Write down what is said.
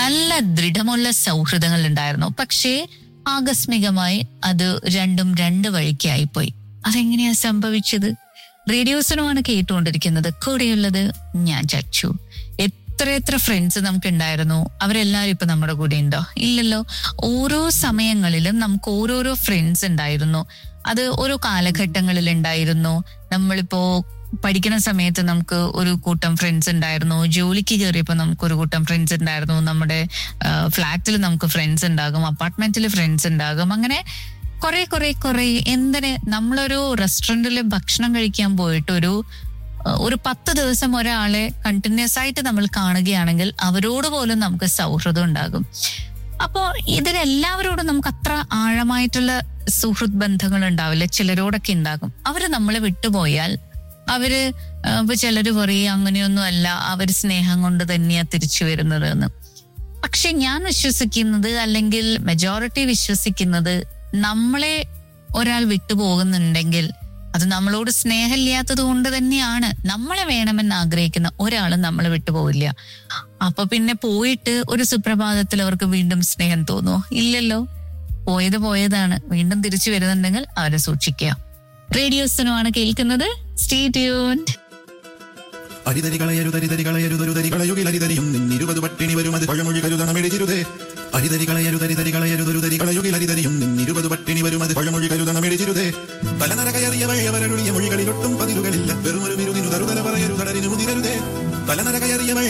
നല്ല ദൃഢമുള്ള സൗഹൃദങ്ങൾ ഉണ്ടായിരുന്നു പക്ഷേ ആകസ്മികമായി അത് രണ്ടും രണ്ട് വഴിക്കായിപ്പോയി അതെങ്ങനെയാ സംഭവിച്ചത് റേഡിയോസിനുമാണ് കേട്ടുകൊണ്ടിരിക്കുന്നത് കൂടെയുള്ളത് ഞാൻ ചച്ചു എത്ര എത്ര ഫ്രണ്ട്സ് നമുക്ക് ഉണ്ടായിരുന്നു അവരെല്ലാരും ഇപ്പൊ നമ്മുടെ കൂടെ ഉണ്ടോ ഇല്ലല്ലോ ഓരോ സമയങ്ങളിലും നമുക്ക് ഓരോരോ ഫ്രണ്ട്സ് ഉണ്ടായിരുന്നു അത് ഓരോ കാലഘട്ടങ്ങളിൽ ഉണ്ടായിരുന്നു നമ്മളിപ്പോ പഠിക്കുന്ന സമയത്ത് നമുക്ക് ഒരു കൂട്ടം ഫ്രണ്ട്സ് ഉണ്ടായിരുന്നു ജോലിക്ക് കയറിയപ്പോൾ നമുക്ക് ഒരു കൂട്ടം ഫ്രണ്ട്സ് ഉണ്ടായിരുന്നു നമ്മുടെ ഫ്ലാറ്റിൽ നമുക്ക് ഫ്രണ്ട്സ് ഉണ്ടാകും അപ്പാർട്ട്മെന്റിൽ ഫ്രണ്ട്സ് ഉണ്ടാകും അങ്ങനെ കുറെ കുറെ കുറെ എന്തിന് നമ്മളൊരു റെസ്റ്റോറന്റിൽ ഭക്ഷണം കഴിക്കാൻ പോയിട്ട് ഒരു ഏഹ്, ഒരു പത്ത് ദിവസം ഒരാളെ കണ്ടിന്യൂസ് ആയിട്ട് നമ്മൾ കാണുകയാണെങ്കിൽ അവരോട് പോലും നമുക്ക് സൗഹൃദം ഉണ്ടാകും അപ്പോ ഇതിലെല്ലാവരോടും നമുക്ക് അത്ര ആഴമായിട്ടുള്ള സുഹൃത്ത് ബന്ധങ്ങൾ ഉണ്ടാവില്ല ചിലരോടൊക്കെ ഉണ്ടാകും അവര് നമ്മളെ വിട്ടുപോയാൽ അവര് ആ, ഇപ്പൊ ചിലര് പറയും അങ്ങനെയൊന്നും അല്ല അവര് സ്നേഹം കൊണ്ട് തന്നെയാ തിരിച്ചു വരുന്നത് എന്ന് പക്ഷെ ഞാൻ വിശ്വസിക്കുന്നത് അല്ലെങ്കിൽ മെജോറിറ്റി വിശ്വസിക്കുന്നത് നമ്മളെ ഒരാൾ വിട്ടുപോകുന്നുണ്ടെങ്കിൽ അത് നമ്മളോട് സ്നേഹമില്ലാത്തത് കൊണ്ട് തന്നെയാണ് നമ്മളെ വേണമെന്ന് ആഗ്രഹിക്കുന്ന ഒരാൾ നമ്മളെ വിട്ടുപോകില്ല അപ്പൊ പിന്നെ പോയിട്ട് ഒരു സുപ്രഭാതത്തിൽ അവർക്ക് വീണ്ടും സ്നേഹം തോന്നുമോ ഇല്ലല്ലോ പോയത് പോയതാണ് വീണ്ടും തിരിച്ചു വരുന്നുണ്ടെങ്കിൽ അവരെ സൂക്ഷിക്കുക റേഡിയോസിനുമാണ് കേൾക്കുന്നത് സ്റ്റേ ട്യൂൺഡ് അരിതരികളയരുതരിതരികളയരുതരുതരികളയുകിലരിതരിയും നിന്നിരുപത് പട്ടിണി വരുമത് പഴമൊഴി കരുതണമെഴുതിരുതേ അരിതരികളയരുതരിതരികളയരുതരുതരികളയുകിലരിതരിയും നിന്നിരുപത് പട്ടിണി വരുമത് പഴമൊഴി കരുതണമെഴുതിരുതേ തലനരകയറിയ വഴിയവരൊഴിയ മൊഴികളിലൊട്ടും പതിരുകളില്ല വെറുമൊരു വിരുദിനു തരുതല പറയരുതടരിനു മുതിരരുതേ തലനരകയറിയ